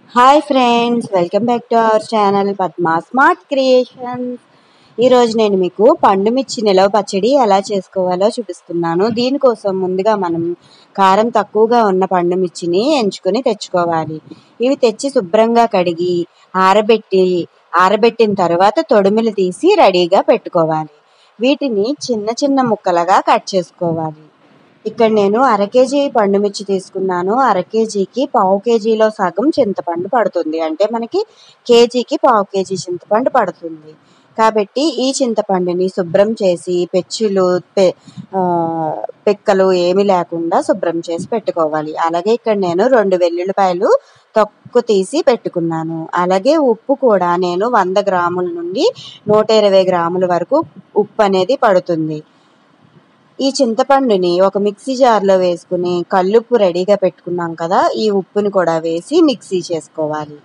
hi friends welcome back to our channel Padma smart creations ఈరోజు నేను మీకు పండు మిర్చి నిలవ పచ్చడి ఎలా చేసుకోవాలో చూపిస్తున్నాను దీనికోసం ముందుగా మనం కారం తక్కువగా ఉన్న పండు మిర్చిని ఎంచుకొని తెచ్చుకోవాలి ఇవి తెచ్చి శుభ్రంగా కడిగి ఆరబెట్టి ఆరబెట్టిన తర్వాత తొడుములు తీసి రెడీగా పెట్టుకోవాలి వీటిని చిన్న చిన్న ముక్కలుగా కట్ చేసుకోవాలి ఇక్కడ నేను అర కేజీ పండు మిర్చి తీసుకున్నాను అర కేజీకి పావు కేజీలో సగం చింతపండు పడుతుంది అంటే మనకి కేజీకి పావు కేజీ చింతపండు పడుతుంది కాబట్టి ఈ చింతపండుని శుభ్రం చేసి పెచ్చులు పె ఆ, పిక్కలు ఏమీ లేకుండా శుభ్రం చేసి పెట్టుకోవాలి అలాగే ఇక్కడ నేను రెండు వెల్లుల్లిపాయలు తొక్కు తీసి పెట్టుకున్నాను అలాగే ఉప్పు కూడా నేను వంద గ్రాముల నుండి నూట ఇరవై గ్రాముల వరకు ఉప్పు అనేది పడుతుంది ఈ చింతపండుని ఒక మిక్సీ జార్లో వేసుకుని కల్లుప్పు రెడీగా పెట్టుకున్నాం కదా ఈ ఉప్పుని కూడా వేసి మిక్సీ చేసుకోవాలి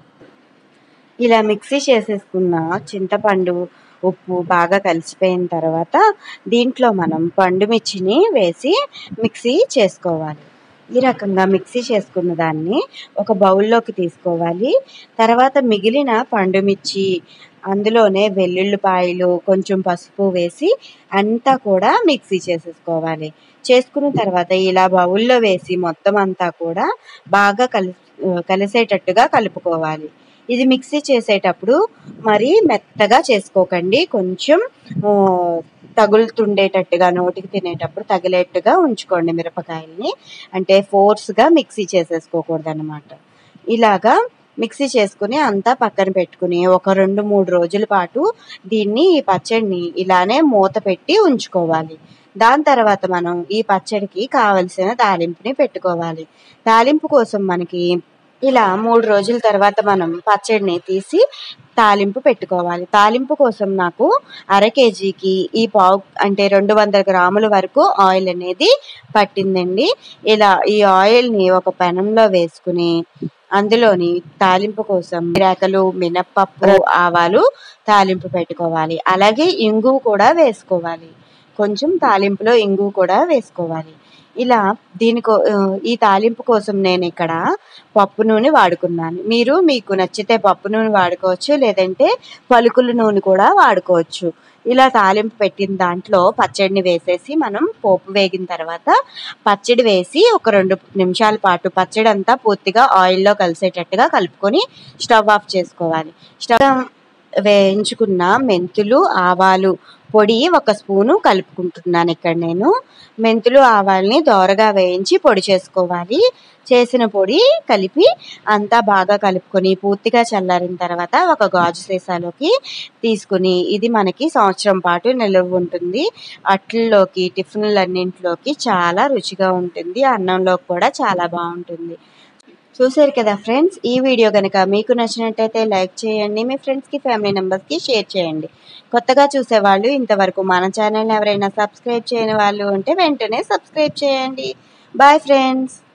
ఇలా మిక్సీ చేసేసుకున్న చింతపండు ఉప్పు బాగా కలిసిపోయిన తర్వాత దీంట్లో మనం పండు మిర్చిని వేసి మిక్సీ చేసుకోవాలి ఈ రకంగా మిక్సీ చేసుకున్న దాన్ని ఒక బౌల్లోకి తీసుకోవాలి తర్వాత మిగిలిన పండు మిర్చి అందులోనే వెల్లుల్లిపాయలు కొంచెం పసుపు వేసి అంతా కూడా మిక్సీ చేసేసుకోవాలి చేసుకున్న తర్వాత ఇలా బౌల్లో వేసి మొత్తం అంతా కూడా బాగా కలి కలిసేటట్టుగా కలుపుకోవాలి ఇది మిక్సీ చేసేటప్పుడు మరి మెత్తగా చేసుకోకండి కొంచెం ఆ, తగులుతుండేటట్టుగా నోటికి తినేటప్పుడు తగిలేట్టుగా ఉంచుకోండి మిరపకాయల్ని అంటే ఫోర్స్గా మిక్సీ చేసేసుకోకూడదు అనమాట ఇలాగా మిక్సీ చేసుకుని అంతా పక్కన పెట్టుకుని ఒక రెండు మూడు రోజుల పాటు దీన్ని ఈ పచ్చడిని ఇలానే మూత పెట్టి ఉంచుకోవాలి దాని తర్వాత మనం ఈ పచ్చడికి కావలసిన తాలింపుని పెట్టుకోవాలి తాలింపు కోసం మనకి ఇలా మూడు రోజుల తర్వాత మనం పచ్చడిని తీసి తాలింపు పెట్టుకోవాలి తాలింపు కోసం నాకు అర కేజీకి ఈ పావు అంటే రెండు వందల గ్రాముల వరకు ఆయిల్ అనేది పట్టిందండి ఇలా ఈ ఆయిల్ని ఒక పెనంలో వేసుకుని అందులోని తాలింపు కోసం రేకలు మినప్పప్పు ఆవాలు తాలింపు పెట్టుకోవాలి అలాగే ఇంగువ కూడా వేసుకోవాలి కొంచెం తాలింపులో ఇంగువ కూడా వేసుకోవాలి ఇలా దీనికో ఆ, ఈ తాలింపు కోసం నేను ఇక్కడ పప్పు నూనె వాడుకున్నాను మీరు మీకు నచ్చితే పప్పు నూనె వాడుకోవచ్చు లేదంటే పలుకుల నూనె కూడా వాడుకోవచ్చు ఇలా తాలింపు పెట్టిన దాంట్లో పచ్చడిని వేసేసి మనం పోపు వేగిన తర్వాత పచ్చడి వేసి ఒక రెండు నిమిషాల పాటు పచ్చడి అంతా పూర్తిగా ఆయిల్లో కలిసేటట్టుగా కలుపుకొని స్టవ్ ఆఫ్ చేసుకోవాలి స్టవ్ వేయించుకున్న మెంతులు ఆవాలు పొడి ఒక స్పూను కలుపుకుంటున్నాను ఇక్కడ నేను మెంతులు ఆవాల్ని దోరగా వేయించి పొడి చేసుకోవాలి చేసిన పొడి కలిపి అంతా బాగా కలుపుకొని పూర్తిగా చల్లారిన తర్వాత ఒక గాజు సీసాలోకి తీసుకుని ఇది మనకి సంవత్సరం పాటు నిల్వ ఉంటుంది అట్లలోకి టిఫిన్లన్నింటిలోకి చాలా రుచిగా ఉంటుంది అన్నంలోకి కూడా చాలా బాగుంటుంది చూసారు కదా ఫ్రెండ్స్ ఈ వీడియో కనుక మీకు నచ్చినట్టయితే లైక్ చేయండి మీ ఫ్రెండ్స్కి ఫ్యామిలీ మెంబర్స్కి షేర్ చేయండి కొత్తగా చూసేవాళ్ళు ఇంతవరకు మన ఛానల్ని ఎవరైనా సబ్స్క్రైబ్ చేయని వాళ్ళు ఉంటే వెంటనే సబ్స్క్రైబ్ చేయండి బాయ్ ఫ్రెండ్స్